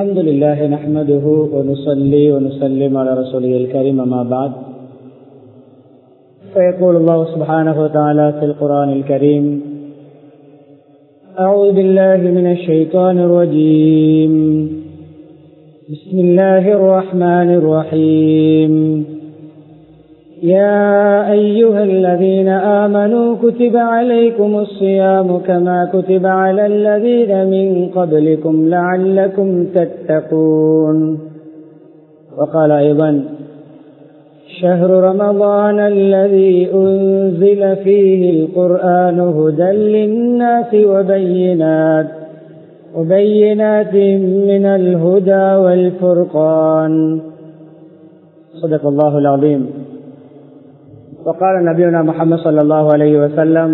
الحمد لله نحمده ونصلي ونسلم على رسوله الكريم ما بعد فيقول الله سبحانه وتعالى في القرآن الكريم أعوذ بالله من الشيطان الرجيم بسم الله الرحمن الرحيم يا أيها الذين آمنوا كتب عليكم الصيام كما كتب على الذين من قبلكم لعلكم تتقون وقال أيضا شهر رمضان الذي أنزل فيه القرآن هدى للناس وبينات وبينات من الهدى والفرقان صدق الله العظيم وقال نبينا محمد صلى الله عليه وسلم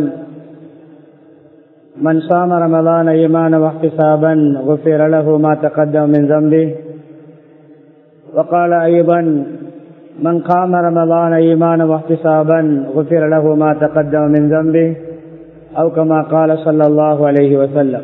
من صام رمضان ايمانا واحتسابا غفر له ما تقدم من ذنبه وقال ايضا من قام رمضان ايمانا واحتسابا غفر له ما تقدم من ذنبه او كما قال صلى الله عليه وسلم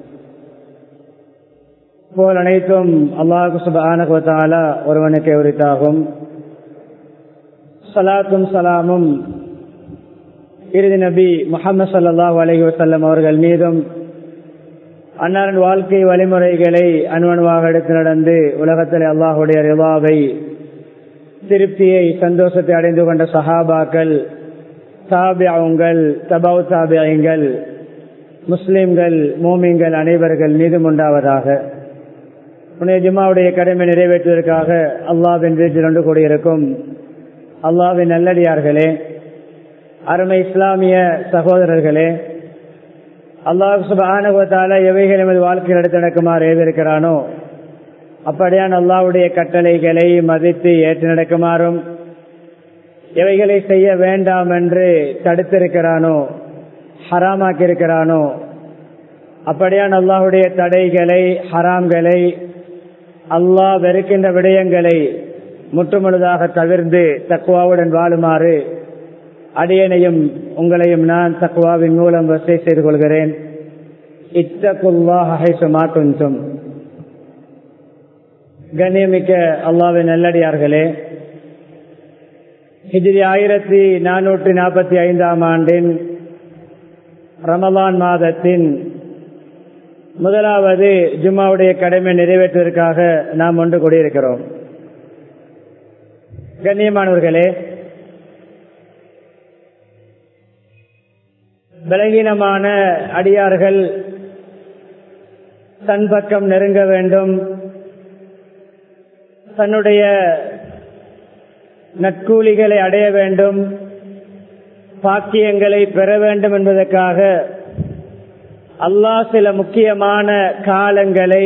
போல் அனைத்தும் அல்லாஹு சுபானகுவத்தாலா ஒருவனுக்கு உரித்தாகும் சலாத்தும் சலாமும் இறுதி நபி முகமது சல்லாஹூ அலஹி வசல்லம் அவர்கள் மீதும் அன்னாரின் வாழ்க்கை வழிமுறைகளை அணுவணுவாக எடுத்து நடந்து உலகத்தில் அல்லாஹுடைய ரிவாவை திருப்தியை சந்தோஷத்தை அடைந்து கொண்ட சஹாபாக்கள் தாபியாவுங்கள் தபாவு தாபியங்கள் முஸ்லிம்கள் மோமிங்கள் அனைவர்கள் மீதும் உண்டாவதாக புனித ஜுமாவுடைய கடமை நிறைவேற்றுவதற்காக அல்லாவின் வீட்டில் ஒன்று கூடியிருக்கும் அல்லாவின் நல்லடியார்களே அருமை இஸ்லாமிய சகோதரர்களே அல்லாஹ் சுபானுவத்தால எவைகள் எமது வாழ்க்கையில் எடுத்து நடக்குமாறு ஏவிருக்கிறானோ அப்படியான் அல்லாவுடைய கட்டளைகளை மதித்து ஏற்று நடக்குமாறும் எவைகளை செய்ய வேண்டாம் என்று தடுத்திருக்கிறானோ ஹராமாக்கி இருக்கிறானோ அப்படியான் அல்லாஹுடைய தடைகளை ஹராம்களை அல்லாஹ் வெறுக்கின்ற விடயங்களை முற்றுமுழுதாக தவிர்ந்து தக்குவாவுடன் வாழுமாறு அடியனையும் உங்களையும் நான் தக்குவாவின் மூலம் வசதி செய்து கொள்கிறேன் இத்தகுல்லாஹும் கண்ணியமிக்க அல்லாவின் நல்லடியார்களே ஹிஜிரி ஆயிரத்தி நானூற்றி நாற்பத்தி ஐந்தாம் ஆண்டின் ரமலான் மாதத்தின் முதலாவது ஜும்மாவுடைய கடமை நிறைவேற்றுவதற்காக நாம் ஒன்று கூடியிருக்கிறோம் கண்ணியமானவர்களே பலகீனமான அடியார்கள் தன் பக்கம் நெருங்க வேண்டும் தன்னுடைய நற்கூலிகளை அடைய வேண்டும் பாக்கியங்களை பெற வேண்டும் என்பதற்காக அல்லாஹ் சில முக்கியமான காலங்களை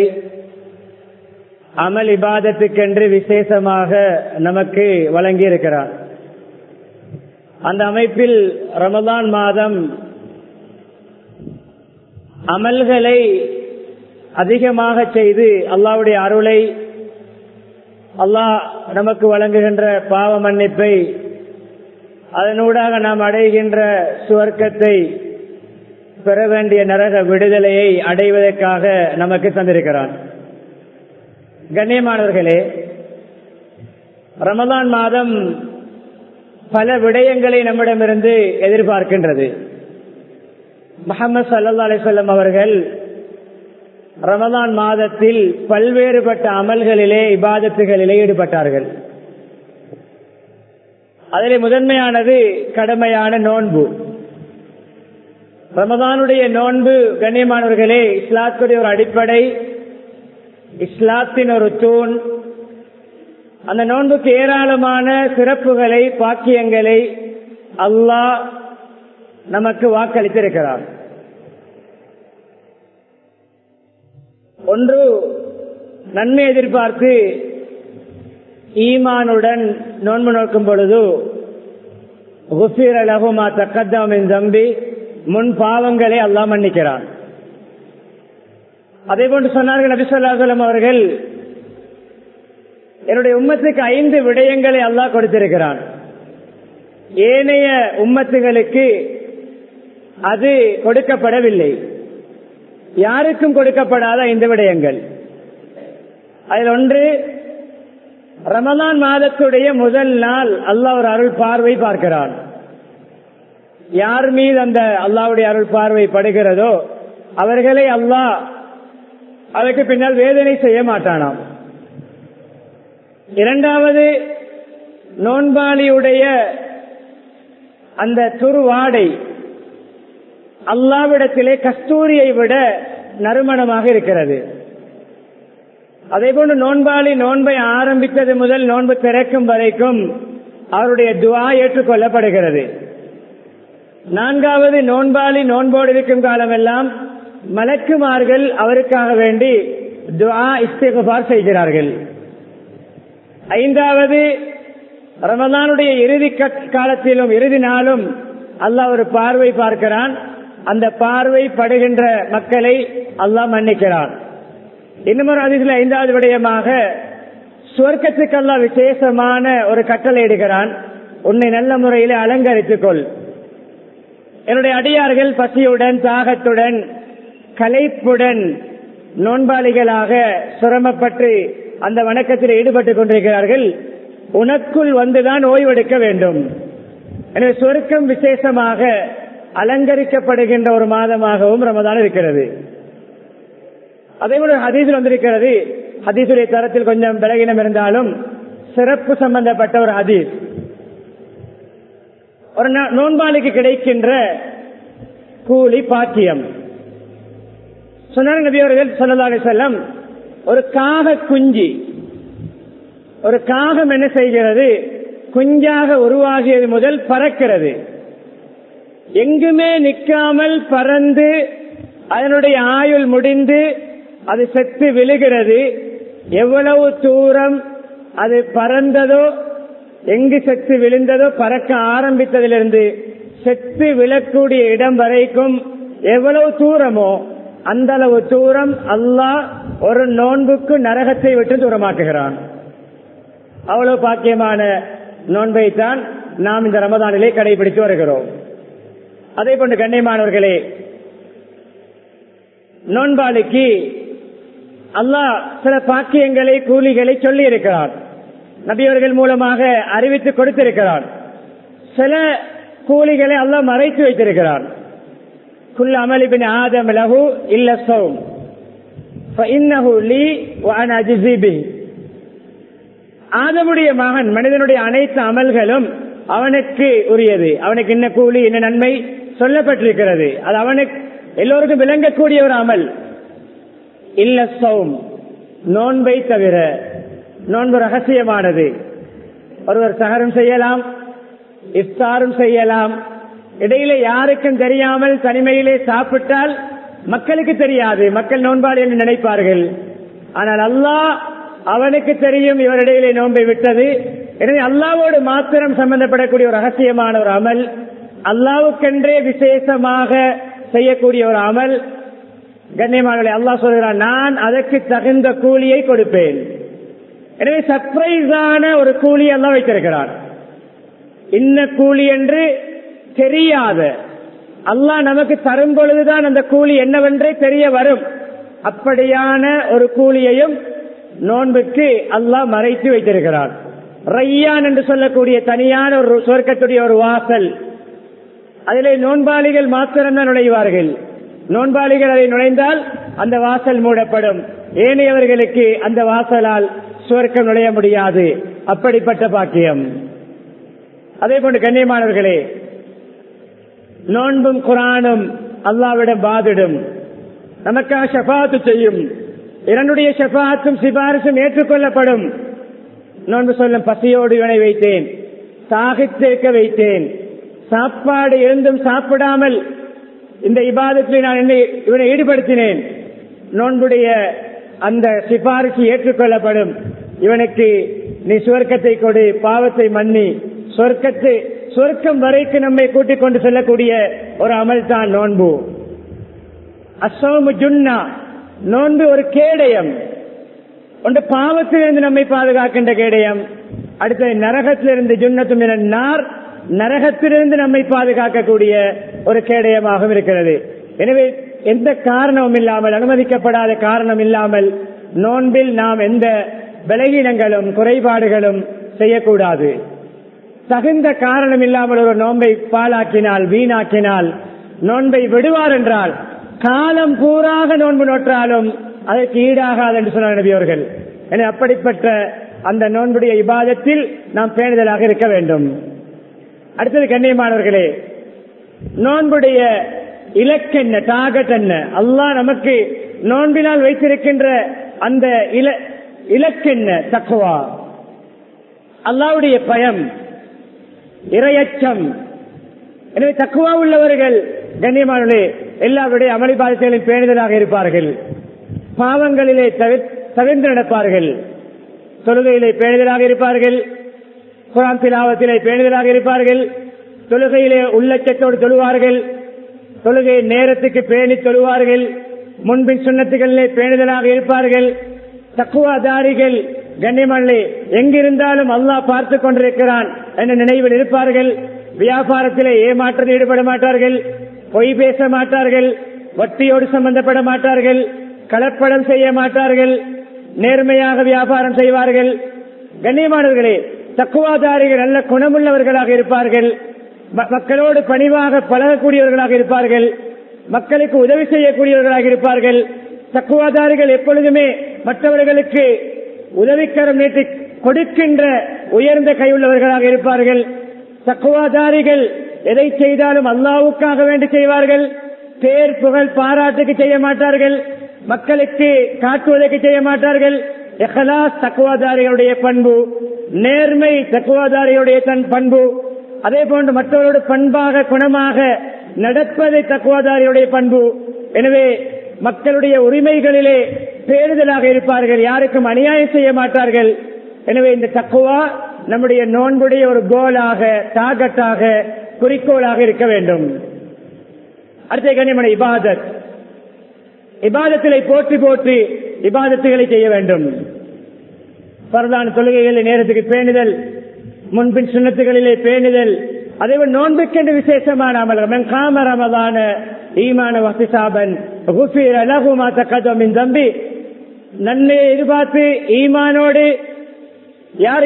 அமல் இபாதத்துக்கென்று விசேஷமாக நமக்கு வழங்கியிருக்கிறார் அந்த அமைப்பில் ரமதான் மாதம் அமல்களை அதிகமாக செய்து அல்லாவுடைய அருளை அல்லாஹ் நமக்கு வழங்குகின்ற பாவ மன்னிப்பை அதனூடாக நாம் அடைகின்ற சுவர்க்கத்தை பெற வேண்டிய நரக விடுதலையை அடைவதற்காக நமக்கு தந்திருக்கிறான் கண்ணியமானவர்களே ரமதான் மாதம் பல விடயங்களை நம்மிடமிருந்து எதிர்பார்க்கின்றது முகமது சல்லா அலிசல்லம் அவர்கள் ரமதான் மாதத்தில் பல்வேறுபட்ட அமல்களிலே இபாதத்துகளிலே ஈடுபட்டார்கள் அதிலே முதன்மையானது கடமையான நோன்பு ரமதானுடைய நோன்பு கண்ணியமானவர்களே இஸ்லாத்துடைய ஒரு அடிப்படை இஸ்லாத்தின் ஒரு தூண் அந்த நோன்புக்கு ஏராளமான சிறப்புகளை பாக்கியங்களை அல்லாஹ் நமக்கு வாக்களித்திருக்கிறார் ஒன்று நன்மை எதிர்பார்த்து ஈமானுடன் நோன்பு நோக்கும் பொழுது குஃபீர் அலகுமா தக்கத்தாமின் தம்பி முன் பாவங்களை அல்லாஹ் மன்னிக்கிறான் அதே போன்று சொன்னார்கள் நபிசல்லாசலம் அவர்கள் என்னுடைய உம்மத்துக்கு ஐந்து விடயங்களை அல்லாஹ் கொடுத்திருக்கிறான் ஏனைய உம்மத்துகளுக்கு அது கொடுக்கப்படவில்லை யாருக்கும் கொடுக்கப்படாத ஐந்து விடயங்கள் அதில் ஒன்று ரமலான் மாதத்துடைய முதல் நாள் அல்லாஹ் ஒரு அருள் பார்வை பார்க்கிறான் யார் மீது அந்த அல்லாவுடைய அருள் பார்வை படுகிறதோ அவர்களை அல்லாஹ் அதற்கு பின்னால் வேதனை செய்ய மாட்டானாம் இரண்டாவது நோன்பாளியுடைய அந்த துருவாடை அல்லாவிடத்திலே கஸ்தூரியை விட நறுமணமாக இருக்கிறது அதே போன்று நோன்பாளி நோன்பை ஆரம்பித்தது முதல் நோன்பு திறக்கும் வரைக்கும் அவருடைய துவா ஏற்றுக்கொள்ளப்படுகிறது நான்காவது நோன்பாளி நோன்போடு இருக்கும் காலமெல்லாம் மலக்குமார்கள் அவருக்காக வேண்டி துவா இஸ்திகார் செய்கிறார்கள் ஐந்தாவது ரமதானுடைய இறுதி காலத்திலும் இறுதி நாளும் அல்லாஹ் ஒரு பார்வை பார்க்கிறான் அந்த பார்வை படுகின்ற மக்களை அல்லாஹ் மன்னிக்கிறான் இன்னும் ஒரு அதில் ஐந்தாவது விடயமாக சுவர்க்கத்துக்கு அல்லாஹ் விசேஷமான ஒரு கட்டளை இடுகிறான் உன்னை நல்ல முறையில் அலங்கரித்துக் கொள் என்னுடைய அடியார்கள் பசியுடன் தாகத்துடன் கலைப்புடன் நோன்பாளிகளாக சிரமப்பட்டு அந்த வணக்கத்தில் ஈடுபட்டுக் கொண்டிருக்கிறார்கள் உனக்குள் வந்துதான் ஓய்வெடுக்க வேண்டும் எனவே சொருக்கம் விசேஷமாக அலங்கரிக்கப்படுகின்ற ஒரு மாதமாகவும் ரமதான் இருக்கிறது அதே போல ஹதீஸில் வந்திருக்கிறது ஹதீசுடைய தரத்தில் கொஞ்சம் விலகினம் இருந்தாலும் சிறப்பு சம்பந்தப்பட்ட ஒரு ஹதீஸ் ஒரு நோன்பாளிக்கு கிடைக்கின்ற கூலி பாக்கியம் சொன்னார் நபி அவர்கள் சொல்லலாக செல்லம் ஒரு காக குஞ்சி ஒரு காகம் என்ன செய்கிறது குஞ்சாக உருவாகியது முதல் பறக்கிறது எங்குமே நிற்காமல் பறந்து அதனுடைய ஆயுள் முடிந்து அது செத்து விழுகிறது எவ்வளவு தூரம் அது பறந்ததோ எங்கு செத்து விழுந்ததோ பறக்க ஆரம்பித்ததிலிருந்து செத்து விழக்கூடிய இடம் வரைக்கும் எவ்வளவு தூரமோ அந்த அளவு தூரம் அல்லாஹ் ஒரு நோன்புக்கு நரகத்தை விட்டு தூரமாக்குகிறான் அவ்வளவு பாக்கியமான நோன்பை தான் நாம் இந்த ரமதானிலே கடைபிடித்து வருகிறோம் அதே போன்று கண்ணியமானவர்களே நோன்பாளிக்கு அல்லாஹ் சில பாக்கியங்களை கூலிகளை சொல்லி இருக்கிறான் நபியவர்கள் மூலமாக அறிவித்து கொடுத்திருக்கிறான் சில கூலிகளை அல்லாஹ் மறைத்து வைத்திருக்கிறான் குல் அமலிபின் ஆதம் லஹு இல்ல சௌம் லீ வான் அஜிசிபி ஆதமுடைய மகன் மனிதனுடைய அனைத்து அமல்களும் அவனுக்கு உரியது அவனுக்கு என்ன கூலி என்ன நன்மை சொல்லப்பட்டிருக்கிறது அது அவனுக்கு எல்லோருக்கும் விளங்கக்கூடிய ஒரு அமல் இல்ல சௌம் நோன்பை தவிர நோன்பு ரகசியமானது ஒருவர் சகரம் செய்யலாம் இஃப்தாரும் செய்யலாம் இடையில யாருக்கும் தெரியாமல் தனிமையிலே சாப்பிட்டால் மக்களுக்கு தெரியாது மக்கள் நோன்பாளி என்று நினைப்பார்கள் ஆனால் அல்லாஹ் அவனுக்கு தெரியும் இவரிடையிலே நோன்பை விட்டது எனவே அல்லாவோடு மாத்திரம் சம்பந்தப்படக்கூடிய ஒரு ரகசியமான ஒரு அமல் அல்லாவுக்கென்றே விசேஷமாக செய்யக்கூடிய ஒரு அமல் கண்ணியமானவர்களை அல்லாஹ் சொல்கிறான் நான் அதற்கு தகுந்த கூலியை கொடுப்பேன் எனவே சர்ப்ரைஸான ஒரு கூலி எல்லாம் வைத்திருக்கிறான் இன்ன கூலி என்று தெரியாத அல்லாஹ் நமக்கு தரும் பொழுதுதான் அந்த கூலி என்னவென்றே தெரிய வரும் அப்படியான ஒரு கூலியையும் நோன்புக்கு அல்லாஹ் மறைத்து வைத்திருக்கிறான் ரையான் என்று சொல்லக்கூடிய தனியான ஒரு சொர்க்கத்துடைய ஒரு வாசல் அதிலே நோன்பாளிகள் மாத்திரம்தான் நுழைவார்கள் நோன்பாளிகள் அதை நுழைந்தால் அந்த வாசல் மூடப்படும் ஏனையவர்களுக்கு அந்த வாசலால் சுவர்க்கம் நுழைய முடியாது அப்படிப்பட்ட பாக்கியம் அதே போன்று கண்ணியமானவர்களே நோன்பும் குரானும் அல்லாவிடம் பாதிடும் நமக்காக ஷபாத்து செய்யும் இரண்டுடைய ஷபாத்தும் சிபாரிசும் ஏற்றுக்கொள்ளப்படும் நோன்பு சொல்லும் பசியோடு இவனை வைத்தேன் சாகித்திருக்க வைத்தேன் சாப்பாடு இருந்தும் சாப்பிடாமல் இந்த இபாதத்தில் நான் என்னை இவனை ஈடுபடுத்தினேன் நோன்புடைய அந்த சிபாரிசு ஏற்றுக்கொள்ளப்படும் இவனுக்கு நீ சுவர்க்கத்தை கொடு பாவத்தை மன்னி சொர்க்கத்து சொர்க்கம் வரைக்கு நம்மை கூட்டிக் கொண்டு செல்லக்கூடிய ஒரு அமல் தான் நோன்பு அசோமு ஜுன்னா நோன்பு ஒரு கேடயம் ஒன்று பாவத்திலிருந்து நம்மை பாதுகாக்கின்ற கேடயம் அடுத்தது நரகத்திலிருந்து ஜுன்னத்தும் என நார் நரகத்திலிருந்து நம்மை பாதுகாக்கக்கூடிய ஒரு கேடயமாகவும் இருக்கிறது எனவே எந்த காரணமும் இல்லாமல் அனுமதிக்கப்படாத காரணம் இல்லாமல் நோன்பில் நாம் எந்த பலகீனங்களும் குறைபாடுகளும் செய்யக்கூடாது தகுந்த காரணம் இல்லாமல் ஒரு நோன்பை பாலாக்கினால் வீணாக்கினால் நோன்பை விடுவார் என்றால் காலம் பூராக நோன்பு நோற்றாலும் அதற்கு ஈடாகாது என்று சொன்னார் நபி அவர்கள் என அப்படிப்பட்ட அந்த நோன்புடைய இபாதத்தில் நாம் பேணுதலாக இருக்க வேண்டும் அடுத்தது கண்ணியமானவர்களே நோன்புடைய இலக்கென்ன டார்கெட் என்ன அல்லாஹ் நமக்கு நோன்பினால் வைத்திருக்கின்ற அந்த இல இலக்கென்ன தக்குவா அல்லாவுடைய பயம் இரையச்சம் எனவே தக்குவா உள்ளவர்கள் கண்ணியமானே எல்லாருடைய அமளிபாதத்தையும் பேணுதலாக இருப்பார்கள் பாவங்களிலே தவிர்த்து நடப்பார்கள் தொழுகையிலே பேணுதலாக இருப்பார்கள் குரான் திலாவத்திலே பேணுதலாக இருப்பார்கள் தொழுகையிலே உள்ளச்சத்தோடு தொழுவார்கள் தொழுகை நேரத்துக்கு பேணி தொழுவார்கள் முன்பின் சுண்ணத்துகளிலே பேணுதலாக இருப்பார்கள் தக்குவாதாரிகள் கண்ணியமல்லே எங்கிருந்தாலும் அல்லாஹ் பார்த்து கொண்டிருக்கிறான் என்ற நினைவில் இருப்பார்கள் வியாபாரத்திலே ஏமாற்றத்தில் ஈடுபட மாட்டார்கள் பொய் பேச மாட்டார்கள் வட்டியோடு சம்பந்தப்பட மாட்டார்கள் கலப்படம் செய்ய மாட்டார்கள் நேர்மையாக வியாபாரம் செய்வார்கள் கண்ணியமானவர்களே தக்குவாதாரிகள் நல்ல குணமுள்ளவர்களாக இருப்பார்கள் மக்களோடு பணிவாக பழகக்கூடியவர்களாக இருப்பார்கள் மக்களுக்கு உதவி செய்யக்கூடியவர்களாக இருப்பார்கள் தக்குவாதாரிகள் எப்பொழுதுமே மற்றவர்களுக்கு உதவிக்கரம் நீட்டி கொடுக்கின்ற உயர்ந்த கையுள்ளவர்களாக இருப்பார்கள் தக்குவாதாரிகள் எதை செய்தாலும் அல்லாவுக்காக வேண்டி செய்வார்கள் பேர் புகழ் பாராட்டுக்கு செய்ய மாட்டார்கள் மக்களுக்கு காட்டுவதற்கு செய்ய மாட்டார்கள் எஹலாஸ் தக்குவாதாரிகளுடைய பண்பு நேர்மை தக்குவாதாரிகளுடைய தன் பண்பு அதே போன்று மற்றவரோடு பண்பாக குணமாக நடப்பதை தக்குவாதாரியுடைய பண்பு எனவே மக்களுடைய உரிமைகளிலே பேறுதலாக இருப்பார்கள் யாருக்கும் அநியாயம் செய்ய மாட்டார்கள் எனவே இந்த தக்குவா நம்முடைய நோன்புடைய ஒரு கோலாக டார்கெட்டாக குறிக்கோளாக இருக்க வேண்டும் அடுத்த கனிமன இபாதத் இபாதத்திலே போற்றி போற்றி இபாதத்துகளை செய்ய வேண்டும் பரதான தொழுகைகளில் நேரத்துக்கு பேணுதல் முன்பின் சுண்ணத்துகளிலே பேணுதல் அதேபோல் நோன்புக்கென்று விசேஷமான அமல் காம ரமதான ஈமான வசிசாபன் அலகுமா தக்கதமின் தம்பி நன்மை எதிர்பார்த்து ஈமானோடு யார்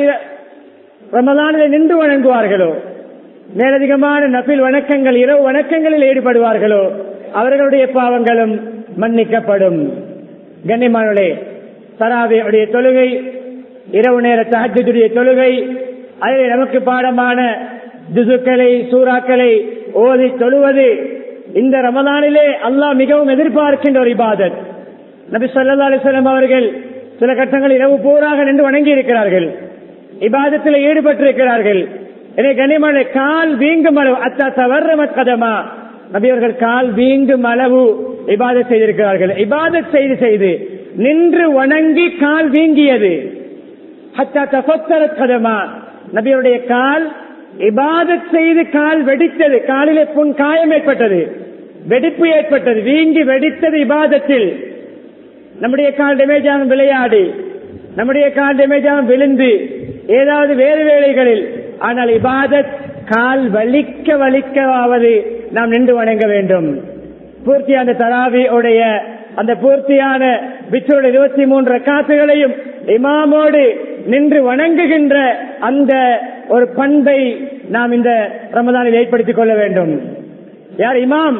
ரமதானில் நின்று வணங்குவார்களோ மேலதிகமான நபில் வணக்கங்கள் இரவு வணக்கங்களில் ஈடுபடுவார்களோ அவர்களுடைய பாவங்களும் மன்னிக்கப்படும் கண்ணிமானே தராவியுடைய தொழுகை இரவு நேர தகஜுடைய தொழுகை அதில் நமக்கு பாடமான திசுக்களை சூறாக்களை ஓதி தொழுவது இந்த ரமதானிலே அல்லாஹ் மிகவும் எதிர்பார்க்கின்ற ஒரு இபாதத் நபி சொல்லா அலிஸ்லாம் அவர்கள் சில கட்டங்கள் இரவு பூராக நின்று வணங்கி இருக்கிறார்கள் இபாதத்தில் ஈடுபட்டிருக்கிறார்கள் எனவே கனிமலை கால் வீங்கும் அளவு அத்தா தவற கதமா நபி அவர்கள் கால் வீங்கும் அளவு இபாதத் செய்திருக்கிறார்கள் இபாதத் செய்து செய்து நின்று வணங்கி கால் வீங்கியது ஹத்தா தசத்தர கதமா நபியுடைய கால் இபாதத் செய்து கால் வெடித்தது காலிலே புண் காயம் ஏற்பட்டது வெடிப்பு ஏற்பட்டது வீங்கி வெடித்தது இபாதத்தில் நம்முடைய கால் டேமேஜாக விளையாடி நம்முடைய கால் டேமேஜாக விழுந்து ஏதாவது வேறு வேலைகளில் ஆனால் இபாதத் கால் வலிக்க வலிக்கவாவது நாம் நின்று வணங்க வேண்டும் பூர்த்தியான தராவி உடைய அந்த பூர்த்தியான பிச்சோட இருபத்தி மூன்று காத்துகளையும் இமாமோடு நின்று வணங்குகின்ற அந்த ஒரு பண்பை நாம் இந்த ரமதானில் ஏற்படுத்திக் கொள்ள வேண்டும் யார் இமாம்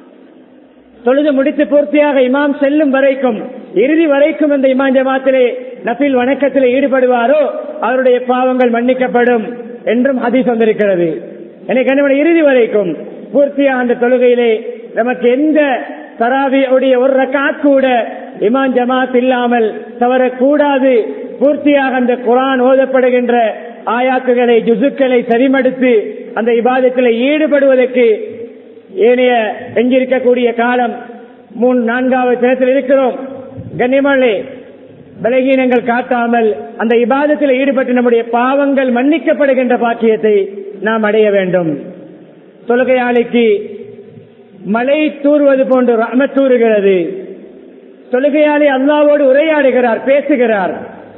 தொழுது முடித்து பூர்த்தியாக இமாம் செல்லும் வரைக்கும் இறுதி வரைக்கும் இந்த இமாம் ஜமாத்திலே நபில் வணக்கத்தில் ஈடுபடுவாரோ அவருடைய பாவங்கள் மன்னிக்கப்படும் என்றும் ஹதீஸ் வந்திருக்கிறது எனக்கு என்ன இறுதி வரைக்கும் பூர்த்தியாக அந்த தொழுகையிலே நமக்கு எந்த தராவியுடைய ஒரு ரக்காத் கூட இமாம் ஜமாத் இல்லாமல் தவறக்கூடாது பூர்த்தியாக அந்த குரான் ஓதப்படுகின்ற ஆயாக்குகளை ஜுசுக்களை சரிமடுத்து அந்த இபாதத்தில் ஈடுபடுவதற்கு ஏனைய எங்கிருக்கக்கூடிய காலம் மூணு நான்காவது தினத்தில் இருக்கிறோம் கண்ணியமானே பலகீனங்கள் காட்டாமல் அந்த இபாதத்தில் ஈடுபட்டு நம்முடைய பாவங்கள் மன்னிக்கப்படுகின்ற பாக்கியத்தை நாம் அடைய வேண்டும் தொழுகையாளிக்கு மழை தூறுவது போன்று ரமத் தூறுகிறது தொழுகையாளி அல்லாவோடு உரையாடுகிறார் பேசுகிறார்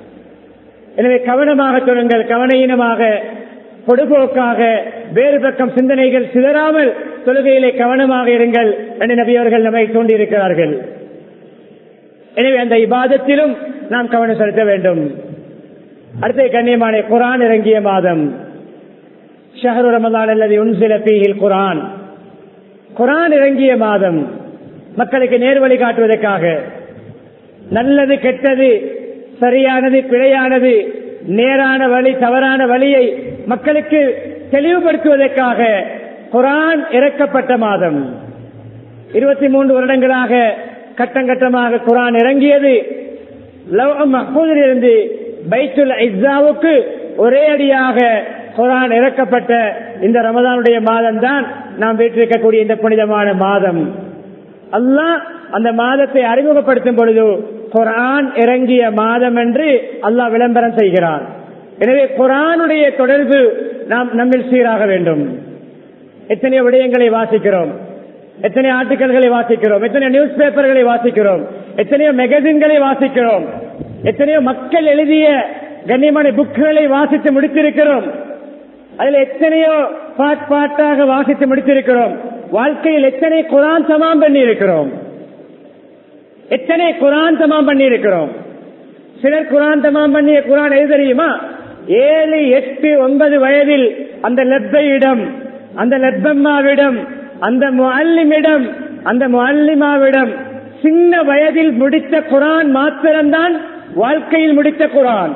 எனவே கவனமாக சொல்லுங்கள் கவனீனமாக பொடுபோக்காக வேறு பக்கம் சிந்தனைகள் சிதறாமல் தொழுகையிலே கவனமாக இருங்கள் என்று நபி அவர்கள் நம்மை தூண்டியிருக்கிறார்கள் எனவே அந்த இபாதத்திலும் நாம் கவனம் செலுத்த வேண்டும் அடுத்த கண்ணியமான குரான் இறங்கிய மாதம் ஷஹரு ரமதான் அல்லது உன்சில பீஹில் குரான் குரான் இறங்கிய மாதம் மக்களுக்கு நேர்வழி காட்டுவதற்காக நல்லது கெட்டது சரியானது பிழையானது நேரான வழி தவறான வழியை மக்களுக்கு தெளிவுபடுத்துவதற்காக குரான் இறக்கப்பட்ட மாதம் இருபத்தி மூன்று வருடங்களாக கட்டம் கட்டமாக குரான் இறங்கியது இருந்து பைத்துல் இஸ்ஸாவுக்கு ஒரே அடியாக குரான் இறக்கப்பட்ட இந்த ரமதானுடைய மாதம் தான் நாம் வீட்டிருக்கக்கூடிய இந்த புனிதமான மாதம் அல்லாஹ் அந்த மாதத்தை அறிமுகப்படுத்தும் பொழுது குரான் இறங்கிய மாதம் என்று அல்லாஹ் விளம்பரம் செய்கிறார் எனவே குரானுடைய தொடர்பு நாம் நம்மில் சீராக வேண்டும் எத்தனையோ விடயங்களை வாசிக்கிறோம் எத்தனை ஆர்டிக்கல்களை வாசிக்கிறோம் எத்தனையோ நியூஸ் பேப்பர்களை வாசிக்கிறோம் எத்தனையோ மேகசின்களை வாசிக்கிறோம் எத்தனையோ மக்கள் எழுதிய கண்ணியமான புக்குகளை வாசித்து முடித்திருக்கிறோம் அதில் எத்தனையோ பாட் பாட்டாக வாசித்து முடித்திருக்கிறோம் வாழ்க்கையில் எத்தனை குரான் சமாம் பண்ணி இருக்கிறோம் எத்தனை குரான் தமாம் பண்ணி இருக்கிறோம் சிலர் குரான் தமாம் பண்ணிய குரான் எது தெரியுமா ஏழு எட்டு ஒன்பது வயதில் அந்த லெப்பையிடம் அந்த லெப்பம்மாவிடம் அந்த முல்லிமிடம் அந்த முல்லிமாவிடம் சின்ன வயதில் முடித்த குரான் மாத்திரம்தான் வாழ்க்கையில் முடித்த குரான்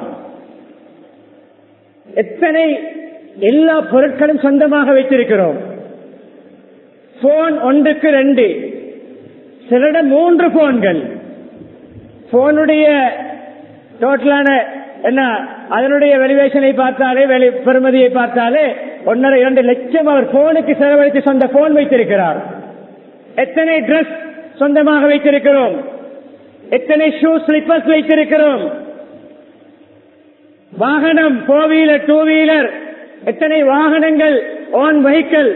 எத்தனை எல்லா பொருட்களும் சொந்தமாக வைத்திருக்கிறோம் போன் ஒன்றுக்கு ரெண்டு சிலரிடம் மூன்று போன்கள் போனுடைய டோட்டலான என்ன அதனுடைய வெலிவேஷனை பார்த்தாலே வெளி பெருமதியை பார்த்தாலே ஒன்னரை இரண்டு லட்சம் அவர் போனுக்கு செலவழித்து சொந்த போன் வைத்திருக்கிறார் எத்தனை டிரெஸ் சொந்தமாக வைத்திருக்கிறோம் எத்தனை ஷூ ஸ்லிப்பர்ஸ் வைத்திருக்கிறோம் வாகனம் போர் வீலர் டூ வீலர் எத்தனை வாகனங்கள் ஓன் வெஹிக்கிள்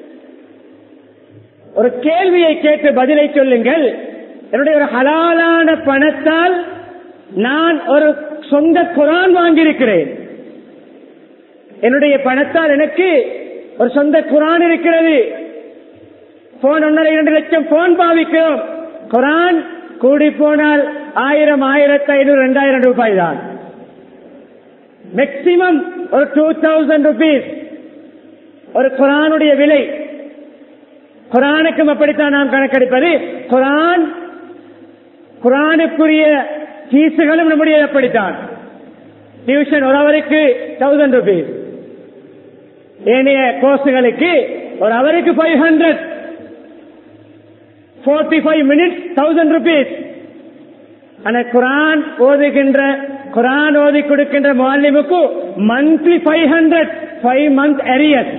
ஒரு கேள்வியை கேட்டு பதிலை சொல்லுங்கள் என்னுடைய ஒரு ஹலாலான பணத்தால் நான் ஒரு சொந்த குரான் வாங்கியிருக்கிறேன் என்னுடைய பணத்தால் எனக்கு ஒரு சொந்த குரான் இருக்கிறது போன் ஒன்றரை இரண்டு லட்சம் போன் பாவிக்கிறோம் குரான் கூடி போனால் ஆயிரம் ஆயிரத்தி ஐநூறு ரெண்டாயிரம் ரூபாய் தான் மேக்சிமம் ஒரு டூ தௌசண்ட் ருபீஸ் ஒரு குரானுடைய விலை குரானுக்கும் அப்படித்தான் நாம் கணக்கெடுப்பது குரான் குரானுக்குரிய பீஸுகளும் நம்முடைய அப்படித்தான் டியூஷன் ஒரு அவருக்கு தௌசண்ட் ருபீஸ் ஏனைய கோர்ஸுகளுக்கு ஒரு அவருக்கு five hundred forty five minutes thousand rupees ஆனா குரான் ஓதுகின்ற குரான் ஓதி கொடுக்கின்ற மாலிமுக்கு monthly five hundred five month arrears